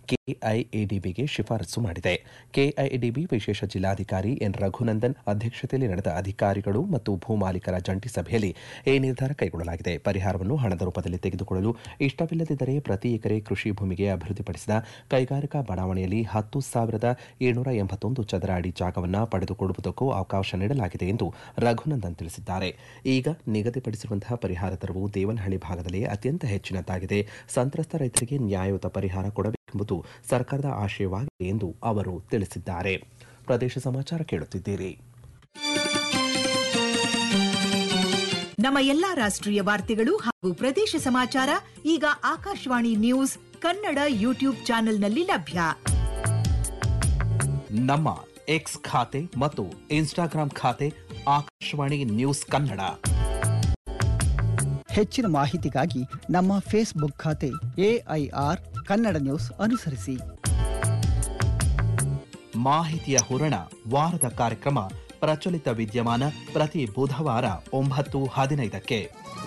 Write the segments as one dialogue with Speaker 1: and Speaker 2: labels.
Speaker 1: ಕೆಐಎಡಿಬಿಗೆ ಶಿಫಾರಸು ಮಾಡಿದೆ ಕೆಐಎಡಿಬಿ ವಿಶೇಷ ಜಿಲ್ಲಾಧಿಕಾರಿ ಎನ್ ರಘುನಂದನ್ ಅಧ್ಯಕ್ಷತೆಯಲ್ಲಿ ನಡೆದ ಅಧಿಕಾರಿಗಳು ಮತ್ತು ಭೂಮಾಲೀಕರ ಜಂಟಿ ಸಭೆಯಲ್ಲಿ ಈ ನಿರ್ಧಾರ ಕೈಗೊಳ್ಳಲಾಗಿದೆ ಪರಿಹಾರವನ್ನು ಹಣದ ರೂಪದಲ್ಲಿ ತೆಗೆದುಕೊಳ್ಳಲು ಇಷ್ಟವಿಲ್ಲದಿದ್ದರೆ ಪ್ರತಿ ಎಕರೆ ಕೃಷಿ ಭೂಮಿಗೆ ಅಭಿವೃದ್ಧಿಪಡಿಸಿದ ಕೈಗಾರಿಕಾ ಬಡಾವಣೆಯಲ್ಲಿ ಹತ್ತು ಸಾವಿರದ ಏಳ್ನೂರ ಎಂಬತ್ತೊಂದು ಚದರ ಅಡಿ ಜಾಗವನ್ನು ಪಡೆದುಕೊಳ್ಳುವುದಕ್ಕೂ ಅವಕಾಶ ನೀಡಲಾಗಿದೆ ಎಂದು ರಘುನಂದನ್ ತಿಳಿಸಿದ್ದಾರೆ ಈಗ ನಿಗದಿಪಡಿಸಿರುವಂತಹ ಪರಿಹಾರ ದರವು ದೇವನಹಳ್ಳಿ ಭಾಗದಲ್ಲಿ ಅತ್ಯಂತ ಹೆಚ್ಚಿನದ್ದಾಗಿದೆ ಸಂತ್ರಸ್ತ ರೈತರಿಗೆ ನ್ಯಾಯಯುತ ಪರಿಹಾರ ಕೊಡಬೇಕೆಂಬುದು ಸರ್ಕಾರದ ಆಶಯವಾಗಿದೆ ಎಂದು ಅವರು ತಿಳಿಸಿದ್ದಾರೆ ಪ್ರದೇಶ ಸಮಾಚಾರ ಕೇಳುತ್ತಿದ್ದೀರಿ
Speaker 2: ನಮ್ಮ ಎಲ್ಲಾ ರಾಷ್ಟ್ರೀಯ ವಾರ್ತೆಗಳು ಹಾಗೂ ಪ್ರದೇಶ ಸಮಾಚಾರ ಈಗ ಆಕಾಶವಾಣಿ ನ್ಯೂಸ್ ಕನ್ನಡ ಯೂಟ್ಯೂಬ್ ಚಾನೆಲ್ನಲ್ಲಿ ಲಭ್ಯ
Speaker 1: ನಮ್ಮ ಎಕ್ಸ್ ಖಾತೆ ಮತ್ತು ಇನ್ಸ್ಟಾಗ್ರಾಂ ಖಾತೆ ಆಕಾಶವಾಣಿ ನ್ಯೂಸ್ ಕನ್ನಡ
Speaker 3: ಹೆಚ್ಚಿನ ಮಾಹಿತಿಗಾಗಿ ನಮ್ಮ ಫೇಸ್ಬುಕ್ ಖಾತೆ ಎಐಆರ್ ಕನ್ನಡ ನ್ಯೂಸ್ ಅನುಸರಿಸಿ
Speaker 1: ಮಾಹಿತಿಯ ಹೂರಣ ವಾರದ ಕಾರ್ಯಕ್ರಮ ಪ್ರಚಲಿತ ವಿದ್ಯಮಾನ ಪ್ರತಿ ಬುಧವಾರ ಒಂಬತ್ತು ಹದಿನೈದಕ್ಕೆ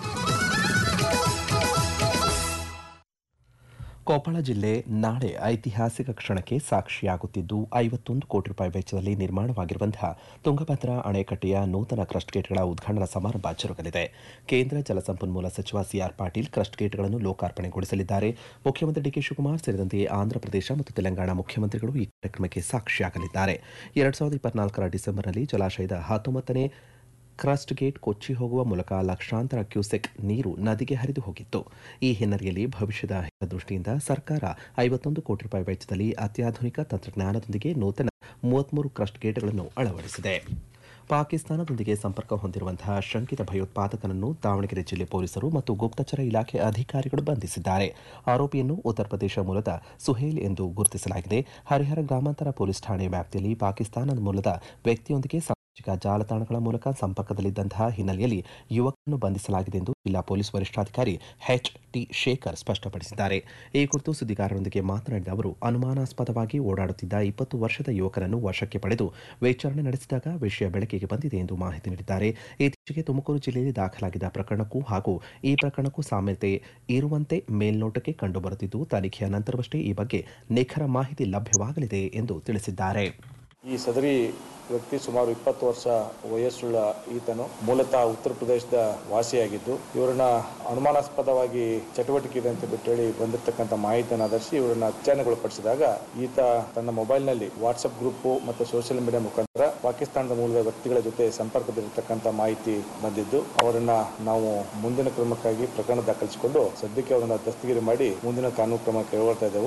Speaker 1: ಕೊಪ್ಪಳ ಜಿಲ್ಲೆ ನಾಳೆ ಐತಿಹಾಸಿಕ ಕ್ಷಣಕ್ಕೆ ಸಾಕ್ಷಿಯಾಗುತ್ತಿದ್ದು ಐವತ್ತೊಂದು ಕೋಟಿ ರೂಪಾಯಿ ವೆಚ್ಚದಲ್ಲಿ ನಿರ್ಮಾಣವಾಗಿರುವಂತಹ ತುಂಗಭದ್ರಾ ಅಣೆಕಟ್ಟೆಯ ನೂತನ ಕ್ರಸ್ಟ್ ಗೇಟ್ಗಳ ಉದ್ಘಾಟನಾ ಸಮಾರಂಭ ಜರುಗಲಿದೆ ಕೇಂದ್ರ ಜಲಸಂಪನ್ಮೂಲ ಸಚಿವ ಸಿಆರ್ ಪಾಟೀಲ್ ಕ್ರಸ್ಟ್ ಗೇಟ್ಗಳನ್ನು ಲೋಕಾರ್ಪಣೆಗೊಳಿಸಲಿದ್ದಾರೆ ಮುಖ್ಯಮಂತ್ರಿ ಡಿಕೆ ಶಿವಕುಮಾರ್ ಸೇರಿದಂತೆ ಆಂಧ್ರಪ್ರದೇಶ ಮತ್ತು ತೆಲಂಗಾಣ ಮುಖ್ಯಮಂತ್ರಿಗಳು ಈ ಕಾರ್ಯಕ್ರಮಕ್ಕೆ ಸಾಕ್ಷಿಯಾಗಲಿದ್ದಾರೆ ಎರಡ್ ಸಾವಿರದ ಇಪ್ಪತ್ನಾಲ್ಕರ ಡಿಸೆಂಬರ್ನಲ್ಲಿ ಜಲಾಶಯದ ಹತ್ತೊಂಬತ್ತನೇ ಕ್ರಸ್ಟ್ ಗೇಟ್ ಕೊಚ್ಚಿ ಹೋಗುವ ಮೂಲಕ ಲಕ್ಷಾಂತರ ಕ್ಯೂಸೆಕ್ ನೀರು ನದಿಗೆ ಹರಿದು ಹೋಗಿತ್ತು ಈ ಹಿನ್ನೆಲೆಯಲ್ಲಿ ಭವಿಷ್ಯದ ಹಿತದೃಷ್ಟಿಯಿಂದ ಸರ್ಕಾರ ಐವತ್ತೊಂದು ಕೋಟಿ ರೂಪಾಯಿ ವೆಚ್ಚದಲ್ಲಿ ಅತ್ಯಾಧುನಿಕ ತಂತ್ರಜ್ಞಾನದೊಂದಿಗೆ ನೂತನ ಮೂವತ್ಮೂರು ಕ್ರಸ್ಟ್ ಗೇಟ್ಗಳನ್ನು ಅಳವಡಿಸಿದೆ ಪಾಕಿಸ್ತಾನದೊಂದಿಗೆ ಸಂಪರ್ಕ ಹೊಂದಿರುವಂತಹ ಶಂಕಿತ ಭಯೋತ್ಪಾದಕನನ್ನು ದಾವಣಗೆರೆ ಜಿಲ್ಲೆ ಪೊಲೀಸರು ಮತ್ತು ಗುಪ್ತಚರ ಇಲಾಖೆ ಅಧಿಕಾರಿಗಳು ಬಂಧಿಸಿದ್ದಾರೆ ಆರೋಪಿಯನ್ನು ಉತ್ತರ ಪ್ರದೇಶ ಮೂಲದ ಸುಹೇಲ್ ಎಂದು ಗುರುತಿಸಲಾಗಿದೆ ಹರಿಹರ ಗ್ರಾಮಾಂತರ ಪೊಲೀಸ್ ಠಾಣೆ ವ್ಯಾಪ್ತಿಯಲ್ಲಿ ಪಾಕಿಸ್ತಾನದ ಮೂಲದ ವ್ಯಕ್ತಿಯೊಂದಿಗೆ ಸಾಮಾಜಿಕ ಜಾಲತಾಣಗಳ ಮೂಲಕ ಸಂಪರ್ಕದಲ್ಲಿದ್ದಂತಹ ಹಿನ್ನೆಲೆಯಲ್ಲಿ ಯುವಕರನ್ನು ಬಂಧಿಸಲಾಗಿದೆ ಎಂದು ಜಿಲ್ಲಾ ಪೊಲೀಸ್ ವರಿಷ್ಠಾಧಿಕಾರಿ ಎಚ್ ಟಿ ಶೇಖರ್ ಸ್ಪಷ್ಟಪಡಿಸಿದ್ದಾರೆ ಈ ಕುರಿತು ಸುದ್ದಿಗಾರರೊಂದಿಗೆ ಮಾತನಾಡಿದ ಅವರು ಅನುಮಾನಾಸ್ಪದವಾಗಿ ಓಡಾಡುತ್ತಿದ್ದ ಇಪ್ಪತ್ತು ವರ್ಷದ ಯುವಕರನ್ನು ವಶಕ್ಕೆ ಪಡೆದು ವಿಚಾರಣೆ ನಡೆಸಿದಾಗ ವಿಷಯ ಬೆಳಕಿಗೆ ಬಂದಿದೆ ಎಂದು ಮಾಹಿತಿ ನೀಡಿದ್ದಾರೆ ಇತ್ತೀಚೆಗೆ ತುಮಕೂರು ಜಿಲ್ಲೆಯಲ್ಲಿ ದಾಖಲಾಗಿದ್ದ ಪ್ರಕರಣಕ್ಕೂ ಹಾಗೂ ಈ ಪ್ರಕರಣಕ್ಕೂ ಸಾಮ್ಯತೆ ಇರುವಂತೆ ಮೇಲ್ನೋಟಕ್ಕೆ ಕಂಡುಬರುತ್ತಿದ್ದು ತನಿಖೆಯ ನಂತರವಷ್ಟೇ ಈ ಬಗ್ಗೆ ನಿಖರ ಮಾಹಿತಿ ಲಭ್ಯವಾಗಲಿದೆ ಎಂದು ತಿಳಿಸಿದ್ದಾರೆ
Speaker 4: ಈ ಸದರಿ ವ್ಯಕ್ತಿ ಸುಮಾರು ಇಪ್ಪತ್ತು ವರ್ಷ ವಯಸ್ಸುಳ್ಳ ಈತನು ಮೂಲತಃ ಉತ್ತರ ಪ್ರದೇಶದ ವಾಸಿಯಾಗಿದ್ದು ಇವರನ್ನ ಅನುಮಾನಾಸ್ಪದವಾಗಿ ಚಟುವಟಿಕೆ ಇದೆ ಅಂತ ಬಿಟ್ಟು ಹೇಳಿ ಬಂದಿರತಕ್ಕಂಥ ಮಾಹಿತಿಯನ್ನು ಆಧರಿಸಿ ಇವರನ್ನ ವಿಚಾರಣೆಗೊಳಪಡಿಸಿದಾಗ ಈತ ತನ್ನ ಮೊಬೈಲ್ನಲ್ಲಿ ವಾಟ್ಸಪ್ ಗ್ರೂಪ್ ಮತ್ತು ಸೋಷಿಯಲ್ ಮೀಡಿಯಾ ಮುಖಾಂತರ ಪಾಕಿಸ್ತಾನದ ಮೂಲದ ವ್ಯಕ್ತಿಗಳ ಜೊತೆ ಸಂಪರ್ಕದಲ್ಲಿರ್ತಕ್ಕಂಥ ಮಾಹಿತಿ ಬಂದಿದ್ದು ಅವರನ್ನ ನಾವು ಮುಂದಿನ ಕ್ರಮಕ್ಕಾಗಿ ಪ್ರಕರಣ ದಾಖಲಿಸಿಕೊಂಡು ಸದ್ಯಕ್ಕೆ ಅವರನ್ನ ದಸ್ತಗಿರಿ ಮಾಡಿ ಮುಂದಿನ ಕಾನೂನು ಕ್ರಮ ಕೈಗೊಳ್ತಾ ಇದ್ದೆವು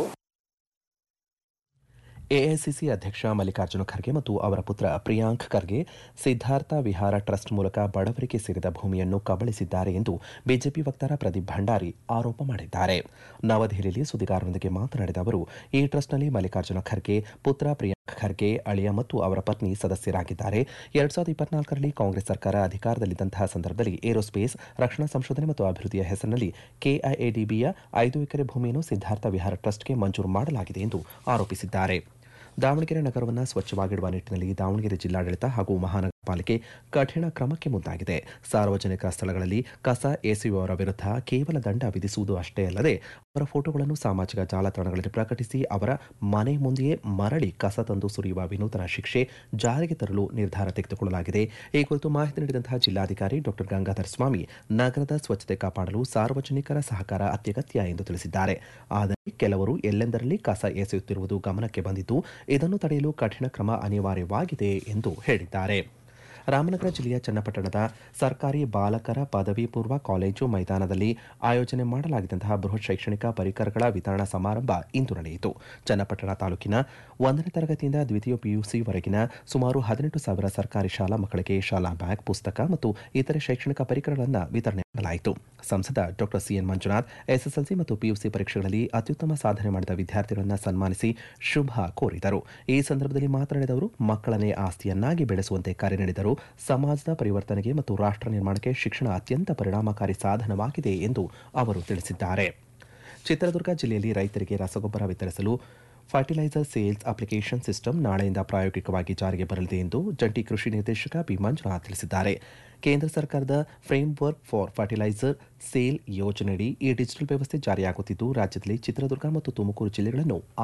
Speaker 1: ಎಐಸಿಸಿ ಅಧ್ಯಕ್ಷ ಮಲ್ಲಿಕಾರ್ಜುನ ಖರ್ಗೆ ಮತ್ತು ಅವರ ಪುತ್ರ ಪ್ರಿಯಾಂಕ್ ಖರ್ಗೆ ಸಿದ್ಧಾರ್ಥ ವಿಹಾರ ಟ್ರಸ್ಟ್ ಮೂಲಕ ಬಡವರಿಗೆ ಸೇರಿದ ಭೂಮಿಯನ್ನು ಕಬಳಿಸಿದ್ದಾರೆ ಎಂದು ಬಿಜೆಪಿ ವಕ್ತಾರ ಪ್ರದೀಪ್ ಭಂಡಾರಿ ಆರೋಪ ಮಾಡಿದ್ದಾರೆ ನವದೆಹಲಿಯಲ್ಲಿ ಸುದ್ದಿಗಾರರೊಂದಿಗೆ ಮಾತನಾಡಿದ ಅವರು ಈ ಟ್ರಸ್ಟ್ನಲ್ಲಿ ಮಲ್ಲಿಕಾರ್ಜುನ ಖರ್ಗೆ ಪುತ್ರ ಪ್ರಿಯಾಂಕ್ ಖರ್ಗೆ ಅಳಿಯ ಮತ್ತು ಅವರ ಪತ್ನಿ ಸದಸ್ಯರಾಗಿದ್ದಾರೆ ಎರಡ್ ಸಾವಿರದ ಇಪ್ಪತ್ನಾಲ್ಕರಲ್ಲಿ ಕಾಂಗ್ರೆಸ್ ಸರ್ಕಾರ ಅಧಿಕಾರದಲ್ಲಿದ್ದಂತಹ ಸಂದರ್ಭದಲ್ಲಿ ಏರೋಸ್ಪೇಸ್ ರಕ್ಷಣಾ ಸಂಶೋಧನೆ ಮತ್ತು ಅಭಿವೃದ್ಧಿಯ ಹೆಸರಿನಲ್ಲಿ ಕೆಐಎಡಿಬಿಯ ಐದು ಎಕರೆ ಭೂಮಿಯನ್ನು ಸಿದ್ಧಾರ್ಥ ವಿಹಾರ ಟ್ರಸ್ಟ್ಗೆ ಮಂಜೂರು ಮಾಡಲಾಗಿದೆ ಎಂದು ಆರೋಪಿಸಿದ್ದಾರೆ ದಾವಣಗೆರೆ ನಗರವನ್ನು ಸ್ವಚ್ಛವಾಗಿಡುವ ನಿಟ್ಟಿನಲ್ಲಿ ದಾವಣಗೆರೆ ಜಿಲ್ಲಾಡಳಿತ ಹಾಗೂ ಮಹಾನಗರ ಪಾಲಿಕೆ ಕಠಿಣ ಕ್ರಮಕ್ಕೆ ಮುಂದಾಗಿದೆ ಸಾರ್ವಜನಿಕ ಸ್ಥಳಗಳಲ್ಲಿ ಕಸ ಎಸೆಯುವವರ ವಿರುದ್ಧ ಕೇವಲ ದಂಡ ವಿಧಿಸುವುದು ಅಷ್ಟೇ ಅಲ್ಲದೆ ಅವರ ಫೋಟೋಗಳನ್ನು ಸಾಮಾಜಿಕ ಜಾಲತಾಣಗಳಲ್ಲಿ ಪ್ರಕಟಿಸಿ ಅವರ ಮನೆ ಮುಂದೆಯೇ ಮರಳಿ ಕಸ ತಂದು ಸುರಿಯುವ ವಿನೂತನ ಶಿಕ್ಷೆ ಜಾರಿಗೆ ತರಲು ನಿರ್ಧಾರ ತೆಗೆದುಕೊಳ್ಳಲಾಗಿದೆ ಈ ಕುರಿತು ಮಾಹಿತಿ ನೀಡಿದಂತಹ ಜಿಲ್ಲಾಧಿಕಾರಿ ಡಾಕ್ಟರ್ ಗಂಗಾಧರ ಸ್ವಾಮಿ ನಗರದ ಸ್ವಚ್ಛತೆ ಕಾಪಾಡಲು ಸಾರ್ವಜನಿಕರ ಸಹಕಾರ ಅತ್ಯಗತ್ಯ ಎಂದು ತಿಳಿಸಿದ್ದಾರೆ ಆದರೆ ಕೆಲವರು ಎಲ್ಲೆಂದರಲ್ಲಿ ಕಸ ಎಸೆಯುತ್ತಿರುವುದು ಗಮನಕ್ಕೆ ಬಂದಿದ್ದು ಇದನ್ನು ತಡೆಯಲು ಕಠಿಣ ಕ್ರಮ ಅನಿವಾರ್ಯವಾಗಿದೆ ಎಂದು ಹೇಳಿದ್ದಾರೆ ರಾಮನಗರ ಜಿಲ್ಲೆಯ ಚನ್ನಪಟ್ಟಣದ ಸರ್ಕಾರಿ ಬಾಲಕರ ಪದವಿ ಪೂರ್ವ ಕಾಲೇಜು ಮೈದಾನದಲ್ಲಿ ಆಯೋಜನೆ ಮಾಡಲಾಗಿದ್ದಂತಹ ಬೃಹತ್ ಶೈಕ್ಷಣಿಕ ಪರಿಕರಗಳ ವಿತರಣಾ ಸಮಾರಂಭ ಇಂದು ನಡೆಯಿತು ಚನ್ನಪಟ್ಟಣ ತಾಲೂಕಿನ ಒಂದನೇ ತರಗತಿಯಿಂದ ದ್ವಿತೀಯ ಪಿಯುಸಿವರೆಗಿನ ಸುಮಾರು ಹದಿನೆಂಟು ಸಾವಿರ ಸರ್ಕಾರಿ ಶಾಲಾ ಮಕ್ಕಳಿಗೆ ಶಾಲಾ ಬ್ಯಾಗ್ ಪುಸ್ತಕ ಮತ್ತು ಇತರೆ ಶೈಕ್ಷಣಿಕ ಪರಿಕರಗಳನ್ನು ವಿತರಣೆ ಮಾಡಲಾಯಿತು ಸಂಸದ ಡಾಕ್ಟರ್ ಸಿಎನ್ ಮಂಜುನಾಥ್ ಎಸ್ಎಸ್ಎಲ್ಸಿ ಮತ್ತು ಪಿಯುಸಿ ಪರೀಕ್ಷೆಗಳಲ್ಲಿ ಅತ್ಯುತ್ತಮ ಸಾಧನೆ ಮಾಡಿದ ವಿದ್ಯಾರ್ಥಿಗಳನ್ನು ಸನ್ಮಾನಿಸಿ ಶುಭ ಕೋರಿದರು ಈ ಸಂದರ್ಭದಲ್ಲಿ ಮಾತನಾಡಿದ ಅವರು ಮಕ್ಕಳನ್ನೇ ಆಸ್ತಿಯನ್ನಾಗಿ ಬೆಳೆಸುವಂತೆ ಕರೆ ನೀಡಿದರು ಸಮಾಜದ ಪರಿವರ್ತನೆಗೆ ಮತ್ತು ರಾಷ್ಟ್ರ ನಿರ್ಮಾಣಕ್ಕೆ ಶಿಕ್ಷಣ ಅತ್ಯಂತ ಪರಿಣಾಮಕಾರಿ ಸಾಧನವಾಗಿದೆ ಎಂದು ಅವರು ತಿಳಿಸಿದ್ದಾರೆ ಚಿತ್ರದುರ್ಗ ಜಿಲ್ಲೆಯಲ್ಲಿ ರೈತರಿಗೆ ರಸಗೊಬ್ಬರ ವಿತರಿಸಲು ಫರ್ಟಿಲೈಸರ್ ಸೇಲ್ಸ್ ಅಪ್ಲಿಕೇಶನ್ ಸಿಸ್ಟಮ್ ನಾಳೆಯಿಂದ ಪ್ರಾಯೋಗಿಕವಾಗಿ ಜಾರಿಗೆ ಬರಲಿದೆ ಎಂದು ಜಂಟಿ ಕೃಷಿ ನಿರ್ದೇಶಕ ಬಿ ಮಂಜುನಾಥ್ ತಿಳಿಸಿದ್ದಾರೆ ಕೇಂದ್ರ ಸರ್ಕಾರದ framework for fertiliser sale ಯೋಜನೆಯಡಿ ಈ ಡಿಜಿಟಲ್ ವ್ಯವಸ್ಥೆ ಜಾರಿಯಾಗುತ್ತಿದ್ದು ರಾಜ್ಯದಲ್ಲಿ ಚಿತ್ರದುರ್ಗ ಮತ್ತು ತುಮಕೂರು ಜಿಲ್ಲೆಗಳನ್ನು